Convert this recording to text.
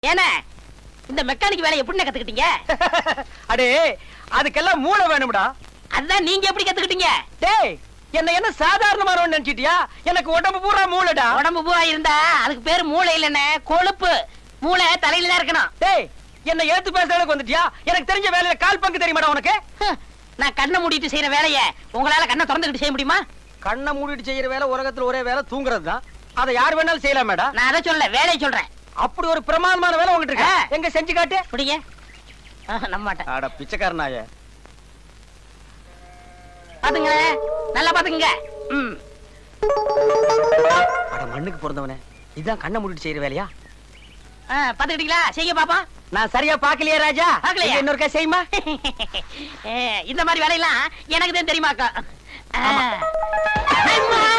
ஏன இந்த மெக்கானிக் வேலையை எப்படி கத்துக்கிட்டீங்க அடே அதுக்கெல்லாம் மூளை வேணும்டா அதுதான் நீங்க எப்படி கத்துக்கிட்டீங்க டேய் என்ன என்ன சாதாரணமானவன் நினைச்சிட்டியா எனக்கு உடம்பு பூரா மூளைடா உடம்பு பூரா இருந்தா அதுக்கு பேரு மூளை இல்லைன்னு கொழுப்பு மூளை தலையில தான் இருக்கணும் டேய் என்ன ஏத்து பேசுறதுக்கு வந்துட்டியா எனக்கு தெரிஞ்ச வேலையில கால் பங்கு தெரியுமாடா உனக்கு ஹம், நான் கண்ணை மூடிட்டு செய்யற வேலையை உங்களால கண்ணை திறந்துக்கிட்டு செய்ய முடியுமா கண்ணை மூடிட்டு செய்யற வேலை உலகத்துல ஒரே வேலை தூங்குறது தான் அதை யார் வேணாலும் செய்யலாம் மேடம் நான் அதை சொல்ல வேலையை சொல்றேன் அப்படி ஒரு பிரமாதமான வேலை உங்ககிட்ட இருக்கு ஆ. எங்க செஞ்சு காட்டு பிடிங்க ஆஹ், நம்ப மாட்டேன் அட பிச்சைக்காரனாய பாத்துங்க நல்லா பாத்துங்க ம் அட மண்ணுக்கு பிறந்தவனே இதான் கண்ணை மூடிட்டு செய்யற வேலையா ஆ, பாத்துக்கிட்டீங்களா செய்ய பாப்பா நான் சரியா பாக்கலையே ராஜா பார்க்கலையா? இது இன்னொருக்கா செய்யுமா இந்த மாதிரி வேலையெல்லாம் எனக்கு தான் தெரியுமாக்கா ஆ. ஆமா. அம்மா.